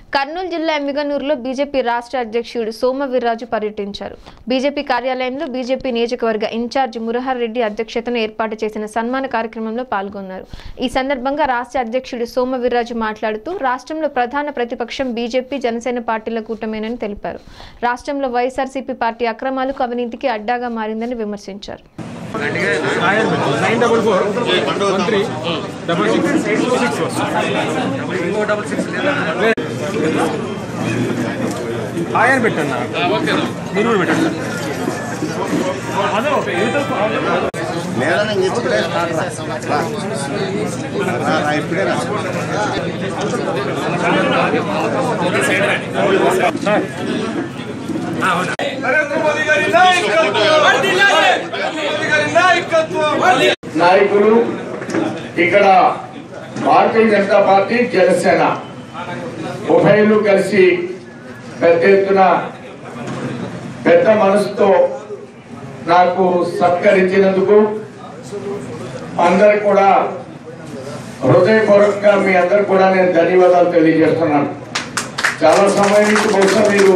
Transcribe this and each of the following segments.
కర్నూలు జిల్లా ఎమ్మిగనూరులో బీజేపీ రాష్ట్ర అధ్యక్షుడు సోమ వీర్రాజు పర్యటించారు బీజేపీ కార్యాలయంలో బీజేపీ నియోజకవర్గ ఇన్ఛార్జ్ మురహర్ రెడ్డి అధ్యక్షతన ఏర్పాటు చేసిన సన్మాన కార్యక్రమంలో పాల్గొన్నారు ఈ సందర్భంగా రాష్ట్ర అధ్యక్షుడు సోమ వీర్రాజు మాట్లాడుతూ రాష్ట్రంలో ప్రధాన ప్రతిపక్షం బీజేపీ జనసేన పార్టీల కూటమేనని తెలిపారు రాష్ట్రంలో వైఎస్ఆర్సీపీ పార్టీ అక్రమాలకు అవినీతికి అడ్డాగా మారిందని విమర్శించారు nine double four one three double six two six hi అని పెట్టన్నా మీరు కూడా పెట్టండి నేల నేను ఇప్పుడే స్టార్ట్ రా. రా. రా, రా, ఇప్పుడే రా. నాయకులు ఇక్కడ భారతీయ జనతా పార్టీ జనసేన ఉభయలు కలిసి పెద్ద ఎత్తున పెద్ద మనసుతో నాకు సత్కరించినందుకు అందరు కూడా హృదయపూర్వకంగా మీ అందరు కూడా నేను ధన్యవాదాలు తెలియజేస్తున్నాను చాలా సమయం నుంచి బహుశా మీరు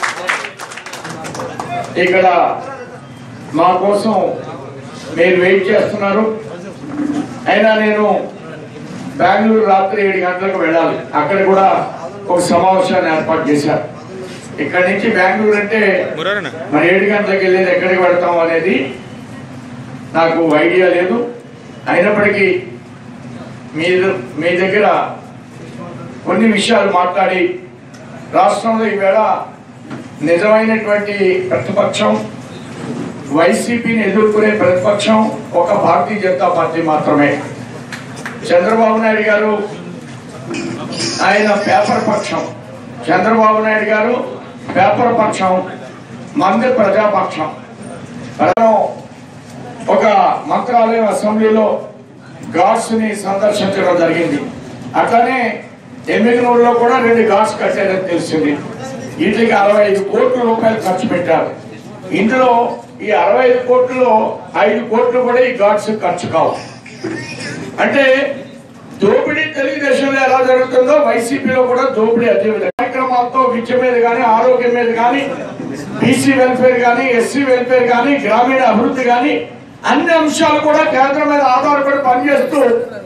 ఇక్కడ మా కోసం మీరు వెయిట్ చేస్తున్నారు అయినా నేను బెంగళూరు రాత్రి ఏడు గంటలకు వెళ్ళాలి అక్కడ కూడా ఒక సమావేశాన్ని ఏర్పాటు చేశారు ఇక్కడ నుంచి బెంగళూరు అంటే మురారేనా మరి ఏడు గంటలకు వెళ్ళేది ఎక్కడికి వెళ్తాం అనేది నాకు ఐడియా లేదు అయినప్పటికీ మీరు మీ దగ్గర కొన్ని విషయాలు మాట్లాడి రాష్ట్రంలో ఈవేళ నిజమైనటువంటి ప్రతిపక్షం వైసీపీని ఎదుర్కొనే ప్రతిపక్షం ఒక భారతీయ జనతా పార్టీ మాత్రమే చంద్రబాబు నాయుడు గారు ఆయన పేపర్ పక్షం చంద్రబాబు నాయుడు గారు పేపర్ పక్షం మంది ప్రజాపక్షం మనం ఒక మంత్రాలయం అసెంబ్లీలో గాడ్స్ ని సందర్శించడం జరిగింది అట్లానే ఎమ్మిగనూరులో కూడా రెండు గాడ్స్ కట్టారని తెలిసింది వీటికి అరవై ఐదు కోట్ల రూపాయలు ఖర్చు పెట్టారు ఇందులో ఈ అరవై ఐదు కోట్లలో ఐదు కోట్లు కూడా ఈ గాడ్స్ ఖర్చు కావు అంటే దోపిడీ తెలుగుదేశంలో ఎలా జరుగుతుందో వైసీపీలో కూడా దోపిడీ అదే విధంగా కార్యక్రమాలతో విద్య మీద కానీ ఆరోగ్యం మీద కానీ బీసీ వెల్ఫేర్ కానీ ఎస్సీ వెల్ఫేర్ కానీ గ్రామీణ అభివృద్ధి కానీ అన్ని అంశాలు కూడా కేంద్రం మీద ఆధారపడి పనిచేస్తూ